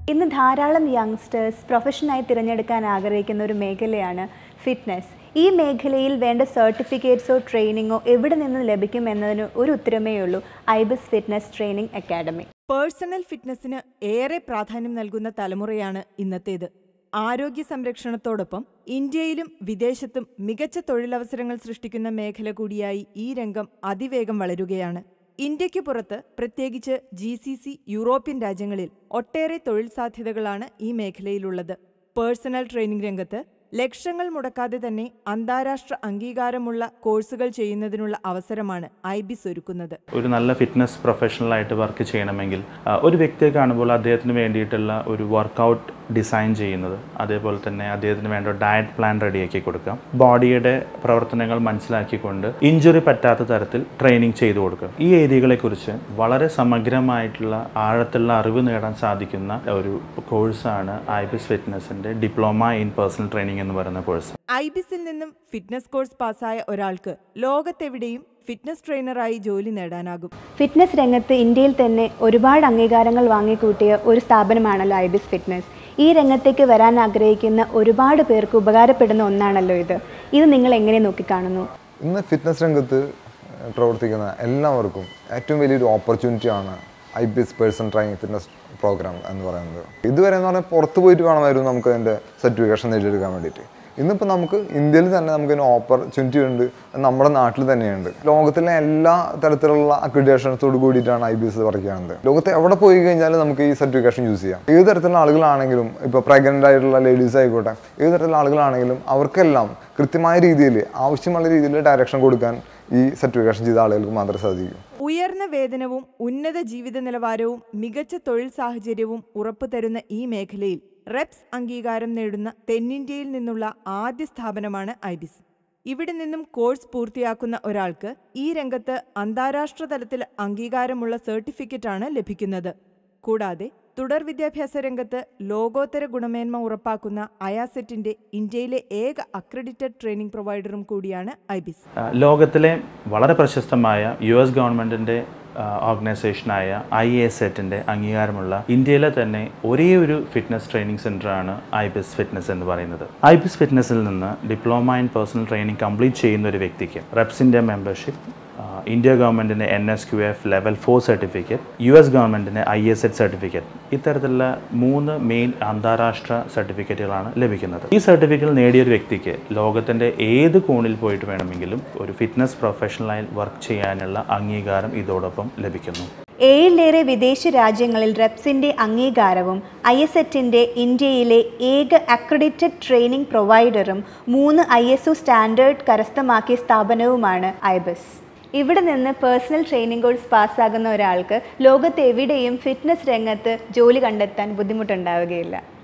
ഇന്ന് ധാരാളം യങ്സ്റ്റേഴ്സ് പ്രൊഫഷനായി തിരഞ്ഞെടുക്കാൻ ആഗ്രഹിക്കുന്ന ഒരു മേഖലയാണ് ഫിറ്റ്നസ് ഈ മേഖലയിൽ വേണ്ട സർട്ടിഫിക്കറ്റ്സോ ട്രെയിനിങ്ങോ എവിടെ നിന്ന് ലഭിക്കും എന്നതിന് ഒരു ഉത്തരമേ ഉള്ളൂ Ibis fitness training academy personal ഫിറ്റ്നസിന് ഏറെ പ്രാധാന്യം നൽകുന്ന തലമുറയാണ് ഇന്നത്തേത് ആരോഗ്യ സംരക്ഷണത്തോടൊപ്പം ഇന്ത്യയിലും വിദേശത്തും മികച്ച തൊഴിലവസരങ്ങൾ സൃഷ്ടിക്കുന്ന മേഖല കൂടിയായി ഈ രംഗം അതിവേഗം വളരുകയാണ് ഇന്ത്യയ്ക്ക് പുറത്ത് പ്രത്യേകിച്ച് ജി സി സി യൂറോപ്യൻ രാജ്യങ്ങളിൽ ഒട്ടേറെ തൊഴിൽ സാധ്യതകളാണ് ഈ മേഖലയിലുള്ളത് പേഴ്സണൽ ട്രെയിനിംഗ് രംഗത്ത് ലക്ഷങ്ങൾ മുടക്കാതെ തന്നെ അന്താരാഷ്ട്ര അംഗീകാരമുള്ള കോഴ്സുകൾ ചെയ്യുന്നതിനുള്ള അവസരമാണ് ഐബിസ് ഒരുക്കുന്നത് ഒരു നല്ല ഫിറ്റ്നസ് പ്രൊഫഷണലായിട്ട് വർക്ക് ചെയ്യണമെങ്കിൽ ആ, ഒരു വ്യക്തിയെ കാണുമ്പോൾ അദ്ദേഹത്തിന് വേണ്ടിയിട്ടുള്ള ഒരു വർക്കൗട്ട് ഡിസൈൻ ചെയ്യുന്നത് അതേപോലെ തന്നെ അദ്ദേഹത്തിന് വേണ്ട ഡയറ്റ് പ്ലാൻ റെഡിയാക്കി കൊടുക്കാം ബോഡിയുടെ പ്രവർത്തനങ്ങൾ മനസ്സിലാക്കിക്കൊണ്ട് ഇഞ്ചുറി പറ്റാത്ത തരത്തിൽ ട്രെയിനിങ് ചെയ്തു കൊടുക്കുക ഈ ഏരിയകളെക്കുറിച്ച് വളരെ സമഗ്രമായിട്ടുള്ള ആഴത്തുള്ള അറിവ് നേടാൻ സാധിക്കുന്ന ഒരു കോഴ്സാണ് ഐബിസ് ഫിറ്റ്നസിൻ്റെ ഡിപ്ലോമ ഇൻ പേഴ്സണൽ ട്രെയിനിങ് എന്ന് പറയുന്ന കോഴ്സ് ഐബിസിൽ നിന്നും ഫിറ്റ്നസ് കോഴ്സ് പാസ്സായ ഒരാൾക്ക് ലോകത്തെവിടെയും ഫിറ്റ്നസ് ട്രെയിനറായി ജോലി നേടാനാകും ഫിറ്റ്നസ് രംഗത്ത് ഇന്ത്യയിൽ തന്നെ ഒരുപാട് അംഗീകാരങ്ങൾ വാങ്ങിക്കൂട്ടിയ ഒരു സ്ഥാപനമാണല്ലോ ഐബിസ് ഫിറ്റ്നസ് ഈ രംഗത്തേക്ക് വരാൻ ആഗ്രഹിക്കുന്ന ഒരുപാട് പേർക്ക് ഉപകാരപ്പെടുന്ന ഒന്നാണല്ലോ ഇത് ഇത് നിങ്ങൾ എങ്ങനെ നോക്കിക്കാണുന്നു ഇന്ന് ഫിറ്റ്നസ് രംഗത്ത് പ്രവർത്തിക്കുന്ന എല്ലാവർക്കും ഏറ്റവും വലിയൊരു ഓപ്പർച്യൂണിറ്റിയാണ് I P S person training fitness program എന്ന് പറയുന്നത് ഇതുവരെ എന്ന് പറഞ്ഞാൽ പുറത്ത് പോയിട്ട് വേണമായിരുന്നു നമുക്ക് അതിൻ്റെ സർട്ടിഫിക്കേഷൻ നേടിയെടുക്കാൻ വേണ്ടിയിട്ട് ഇന്നിപ്പോൾ നമുക്ക് ഇന്ത്യയിൽ തന്നെ നമുക്ക് ഇതിന് ഓപ്പർച്യൂണിറ്റി ഉണ്ട് അത് നമ്മുടെ നാട്ടിൽ തന്നെയുണ്ട് ലോകത്തിലെ എല്ലാ തരത്തിലുള്ള അക്രിഡേഷൻസോട് കൂടിയിട്ടാണ് ഐ ബി എസ് വർക്ക് ചെയ്യുന്നത് ലോകത്ത് എവിടെ പോയി കഴിഞ്ഞാലും നമുക്ക് ഈ സർട്ടിഫിക്കേഷൻ യൂസ് ചെയ്യാം ഏത് തരത്തിലുള്ള ആളുകളാണെങ്കിലും ഇപ്പോൾ പ്രഗ്നൻ്റ് ആയിട്ടുള്ള ലേഡീസ് ആയിക്കോട്ടെ ഏത് തരത്തിലുള്ള ആളുകളാണെങ്കിലും അവർക്കെല്ലാം കൃത്യമായ രീതിയിൽ ആവശ്യമുള്ള രീതിയിൽ ഡയറക്ഷൻ കൊടുക്കാൻ ഈ സർട്ടിഫിക്കേഷൻ ചെയ്ത ആളുകൾക്ക് മാത്രമേ സാധിക്കൂ ഉയർന്ന വേതനവും ഉന്നത ജീവിത നിലവാരവും മികച്ച തൊഴിൽ സാഹചര്യവും ഉറപ്പുതരുന്ന ഈ മേഖലയിൽ റെപ്സ് അംഗീകാരം നേടുന്ന തെന്നിന്ത്യയിൽ നിന്നുള്ള ആദ്യ സ്ഥാപനമാണ് ഐബിസ് ഇവിടെ നിന്നും കോഴ്സ് പൂർത്തിയാക്കുന്ന ഒരാൾക്ക് ഈ രംഗത്ത് അന്താരാഷ്ട്ര തലത്തിൽ അംഗീകാരമുള്ള സർട്ടിഫിക്കറ്റാണ് ലഭിക്കുന്നത് കൂടാതെ തുടർ വിദ്യാഭ്യാസ രംഗത്ത് ലോകോത്തര ഗുണമേന്മ ഉറപ്പാക്കുന്ന അയാസെറ്റിന്റെ ഇന്ത്യയിലെ ഏക അക്രഡിറ്റഡ് ട്രെയിനിംഗ് പ്രൊവൈഡറും കൂടിയാണ് ഐബിസ് ആ, ലോകത്തിലെ വളരെ പ്രശസ്തമായ യു എസ് ഗവൺമെൻറ്റിൻ്റെ ഓർഗനൈസേഷനായ ഐ എ സെറ്റിൻ്റെ അംഗീകാരമുള്ള ഇന്ത്യയിലെ തന്നെ ഒരേ ഒരു ഫിറ്റ്നസ് ട്രെയിനിങ് സെൻ്ററാണ് ഐബിസ് ഫിറ്റ്നസ് എന്ന് പറയുന്നത് ഐബിസ് ഫിറ്റ്നസ്സിൽ നിന്ന് diploma in personal training complete ചെയ്യുന്ന ഒരു വ്യക്തിക്ക് റെപ്സിൻ്റെ മെമ്പർഷിപ്പ് ഇന്ത്യ ഗവൺമെൻറ്റിൻ്റെ N S Q F level four certificate U S ഗവൺമെൻറ്റിൻ്റെ ഐ എസ് എറ്റ് സർട്ടിഫിക്കറ്റ് ഇത്തരത്തിലുള്ള മൂന്ന് മെയിൻ അന്താരാഷ്ട്ര സർട്ടിഫിക്കറ്റുകളാണ് ലഭിക്കുന്നത് ഈ സർട്ടിഫിക്കറ്റ് നേടിയ ഒരു വ്യക്തിക്ക് ലോകത്തിൻ്റെ ഏത് കോണിൽ പോയിട്ട് വേണമെങ്കിലും ഒരു ഫിറ്റ്നസ് പ്രൊഫഷണലായി വർക്ക് ചെയ്യാനുള്ള അംഗീകാരം ഇതോടൊപ്പം ലഭിക്കുന്നു ഏഴിലേറെ വിദേശ രാജ്യങ്ങളിൽ റെപ്സിന്റെ അംഗീകാരവും ഐ എസ് എറ്റിന്റെ ഇന്ത്യയിലെ ഏക അക്രഡിറ്റഡ് ട്രെയിനിംഗ് പ്രൊവൈഡറും മൂന്ന് ഐ എസ് ഒ സ്റ്റാൻഡേർഡ് കരസ്ഥമാക്കിയ സ്ഥാപനവുമാണ് ഐബസ് ഇവിടെ നിന്ന് പേഴ്സണൽ ട്രെയിനിങ് കോഴ്സ് പാസ്സാകുന്ന ഒരാൾക്ക് ലോകത്ത് എവിടെയും ഫിറ്റ്നസ് രംഗത്ത് ജോലി കണ്ടെത്താൻ ബുദ്ധിമുട്ടുണ്ടാവുകയില്ല